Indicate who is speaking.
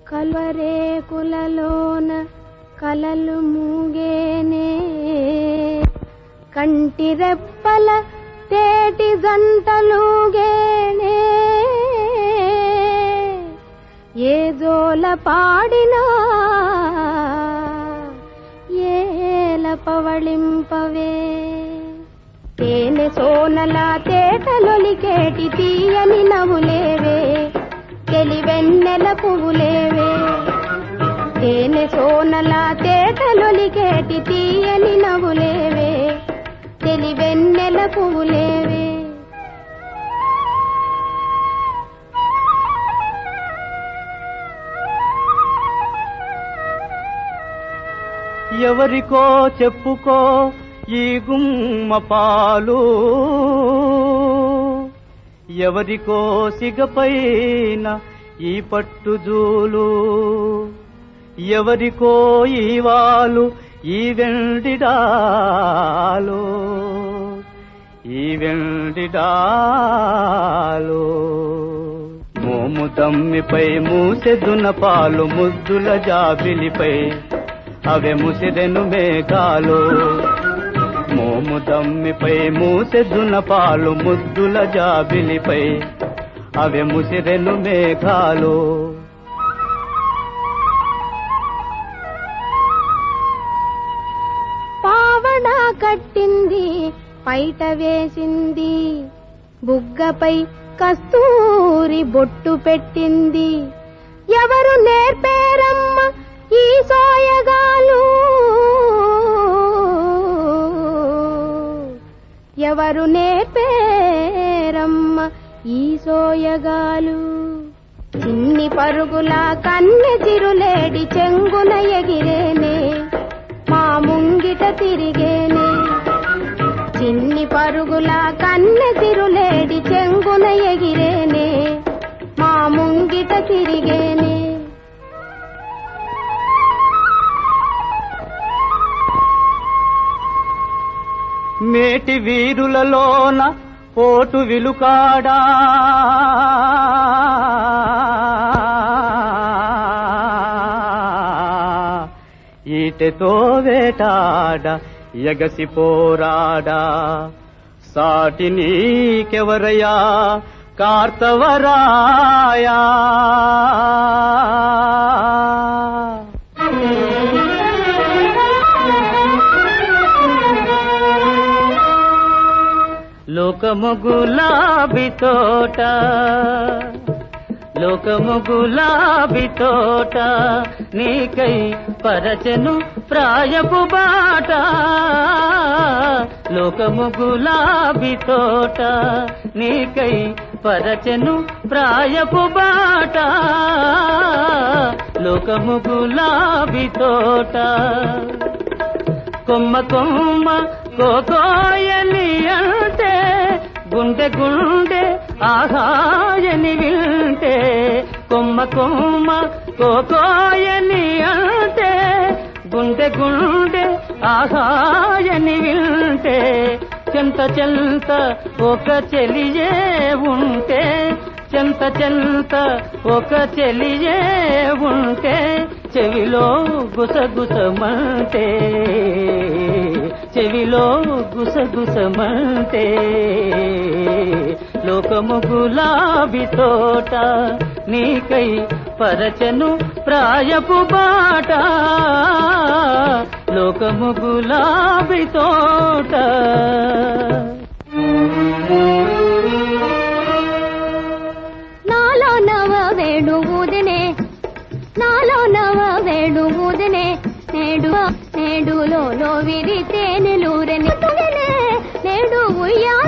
Speaker 1: కల్వరేకులలోన కలలు మూగేనే కంటి రెప్పల తేటి జంటలుగేనే ఏ జోల పాడినా ఏల పవళింపవే తేనె సోనల తేటలొలికేటి తీయని నవ్వులేవే తెలివెన్నెల పువ్వులేవే తేనె సోనల తేటలొలికేటి తీయని నవ్వులేవే తెలివెన్నెల పువ్వులేవే
Speaker 2: ఎవరికో చెప్పుకో ఈ గుమ్మ పాలు ఎవరికో సిగపైన ఈ పట్టుజూలు ఎవరికో ఈ వాలు ఈ వెండిడాలు ఈ వెండిడాలు మోము దమ్మిపై మూసెదున పాలు ముద్దుల జాబిలిపై అవే ముసిరెను మేఘాలు మోము దమ్మిపై మూసెదున పాలు ముద్దుల జాబిలిపై అవే ముసిరెను మేఘాలు
Speaker 1: పావడ కట్టింది పైట వేసింది బుగ్గపై కస్తూరి బొట్టు పెట్టింది ఎవరు నేర్పేరమ్మ ఈ సోయగాలు ఎవరు నేర్పేరమ్మ ఈ సోయగాలు చిన్ని పరుగుల కన్నె చిరులేడి చెంగున ఎగిరేనే మా ముంగిట తిరిగేనే చిన్ని పరుగుల కన్నె తిరులేడి చెంగున ఎగిరేనే మా ముంగిట తిరిగేనే
Speaker 2: మేటి వీరులలోన పోటు విలుకాడా ఈటెతో వేటాడ ఎగసి పోరాడా సాటి నీకెవరయా కార్తవరాయా లోకము గులాబీ తోట లోకము గులాబీ తోట నీకై పరచను ప్రాయపు బాట లోకము గులాబీ తోట నీకై పరచను ప్రాయపు బాట లోకము గులాబీ తోట కొమ్మ కొమ్మ కోకోయని అంటే గుండె గుండె ఆహాయని వింటే కొమ్మ కొమ్మ కోకోయని అంటే గుండె గుండె ఆహాయని వింటే చెంత చెంత ఒక చెలియే ఉంటే చెంత చెంత ఒక చెలియే ఉంటే చెవిలో గుసగుసమంటే చెవిలో గుసగుసమంటే లోకము గులాబీ తోట నీకై పరచను ప్రాయపు బాట లోకము గులాబీ తోట
Speaker 1: నాలో నవ వేణువుదినే నాలో నవ వేణువుదినే నేడు నేడులో విరితే నిలూరెని నేడు ఉయ్యా